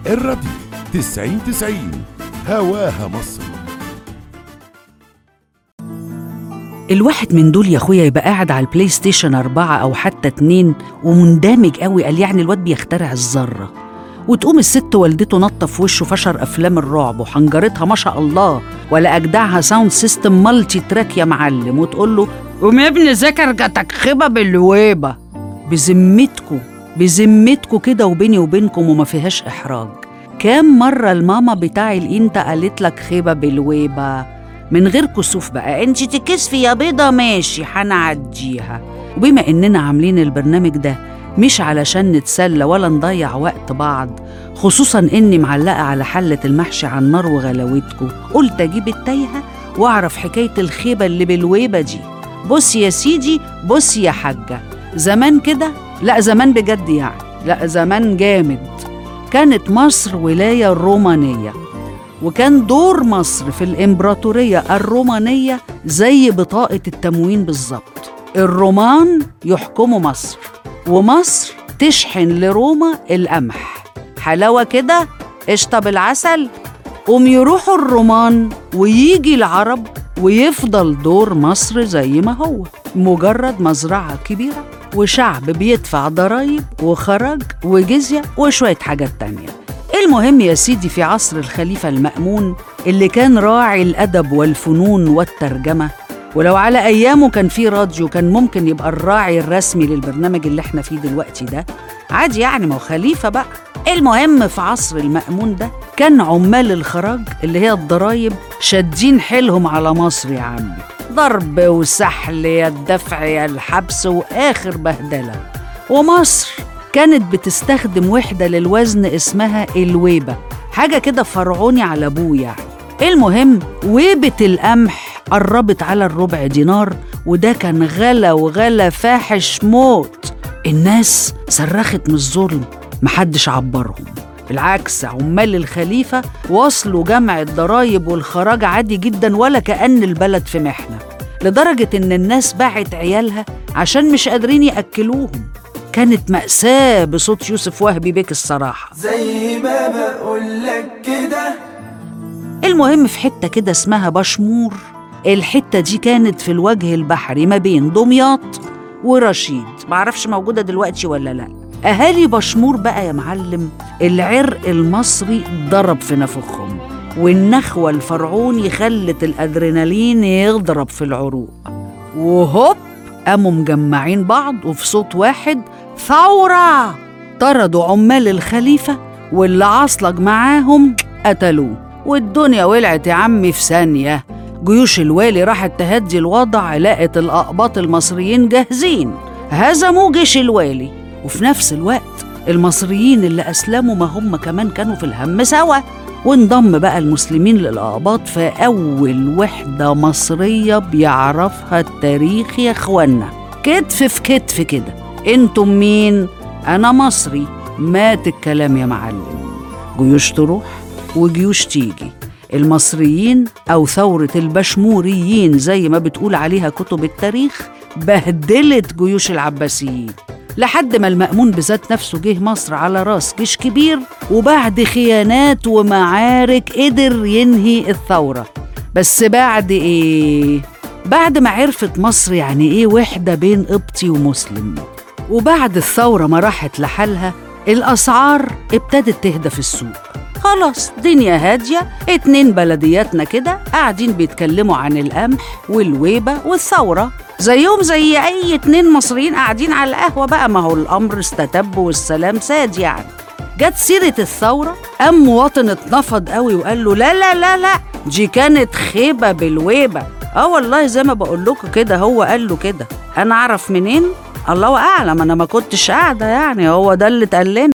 الراديو 90 90 هواها مصر الواحد من دول يا اخويا يبقى قاعد على البلاي ستيشن أربعة أو حتى اتنين ومندمج قوي قال يعني الواد بيخترع الذرة وتقوم الست والدته نطة في وشه فشر أفلام الرعب وحنجرتها ما شاء الله ولا أجدعها ساوند سيستم مالتي تراك يا معلم وتقول له قوم يا ابني ذاكر جاتك خيبة بالويبة بذمتكوا بذمتكوا كده وبيني وبينكم وما فيهاش إحراج كام مرة الماما بتاعي الإنت قالت لك خيبة بالويبة من غير كسوف بقى انت تكسفي يا بيضة ماشي هنعديها وبما اننا عاملين البرنامج ده مش علشان نتسلى ولا نضيع وقت بعض خصوصا اني معلقة على حلة المحشي على النار وغلاوتكم قلت اجيب التايهة واعرف حكاية الخيبة اللي بالويبة دي بص يا سيدي بص يا حاجة زمان كده لا زمان بجد يعني لا زمان جامد كانت مصر ولاية رومانية وكان دور مصر في الإمبراطورية الرومانية زي بطاقة التموين بالظبط الرومان يحكموا مصر ومصر تشحن لروما القمح حلاوة كده قشطة بالعسل قوم يروحوا الرومان ويجي العرب ويفضل دور مصر زي ما هو مجرد مزرعة كبيرة وشعب بيدفع ضرايب وخراج وجزية وشوية حاجات تانية المهم يا سيدي في عصر الخليفة المأمون اللي كان راعي الأدب والفنون والترجمة ولو على أيامه كان في راديو كان ممكن يبقى الراعي الرسمي للبرنامج اللي احنا فيه دلوقتي ده عادي يعني ما هو خليفة بقى المهم في عصر المأمون ده كان عمال الخراج اللي هي الضرايب شادين حيلهم على مصر يا عمي ضرب وسحل يا الدفع يا الحبس وآخر بهدلة ومصر كانت بتستخدم وحدة للوزن اسمها الويبة حاجة كده فرعوني على أبوه يعني المهم ويبة القمح قربت على الربع دينار وده كان غلا وغلا فاحش موت الناس صرخت من الظلم محدش عبرهم بالعكس عمال الخليفة وصلوا جمع الضرايب والخراج عادي جدا ولا كأن البلد في محنة لدرجة إن الناس باعت عيالها عشان مش قادرين يأكلوهم كانت مأساة بصوت يوسف وهبي بيك الصراحة زي ما بقولك كده المهم في حتة كده اسمها بشمور الحتة دي كانت في الوجه البحري ما بين دمياط ورشيد معرفش موجودة دلوقتي ولا لا أهالي بشمور بقى يا معلم العرق المصري ضرب في نفخهم والنخوة الفرعوني خلت الأدرينالين يضرب في العروق وهوب قاموا مجمعين بعض وفي صوت واحد ثورة طردوا عمال الخليفة واللي عصلج معاهم قتلوه والدنيا ولعت يا عمي في ثانية جيوش الوالي راحت تهدي الوضع لقت الأقباط المصريين جاهزين هزموا جيش الوالي وفي نفس الوقت المصريين اللي أسلموا ما هم كمان كانوا في الهم سوا وانضم بقى المسلمين للأقباط في أول وحدة مصرية بيعرفها التاريخ يا إخوانا كتف في كتف كده انتم مين؟ أنا مصري مات الكلام يا معلم جيوش تروح وجيوش تيجي المصريين أو ثورة البشموريين زي ما بتقول عليها كتب التاريخ بهدلت جيوش العباسيين لحد ما المأمون بذات نفسه جه مصر على راس جيش كبير وبعد خيانات ومعارك قدر ينهي الثورة بس بعد إيه؟ بعد ما عرفت مصر يعني إيه وحدة بين قبطي ومسلم وبعد الثورة ما راحت لحالها الأسعار ابتدت تهدى في السوق خلاص دنيا هادية اتنين بلدياتنا كده قاعدين بيتكلموا عن القمح والويبة والثورة زيهم زي أي اتنين مصريين قاعدين على القهوة بقى ما هو الأمر استتب والسلام ساد يعني جت سيرة الثورة قام مواطن اتنفض قوي وقال له لا لا لا لا دي كانت خيبة بالويبة اه والله زي ما بقول لكم كده هو قال له كده انا اعرف منين الله اعلم انا ما كنتش قاعده يعني هو ده اللي اتقال لنا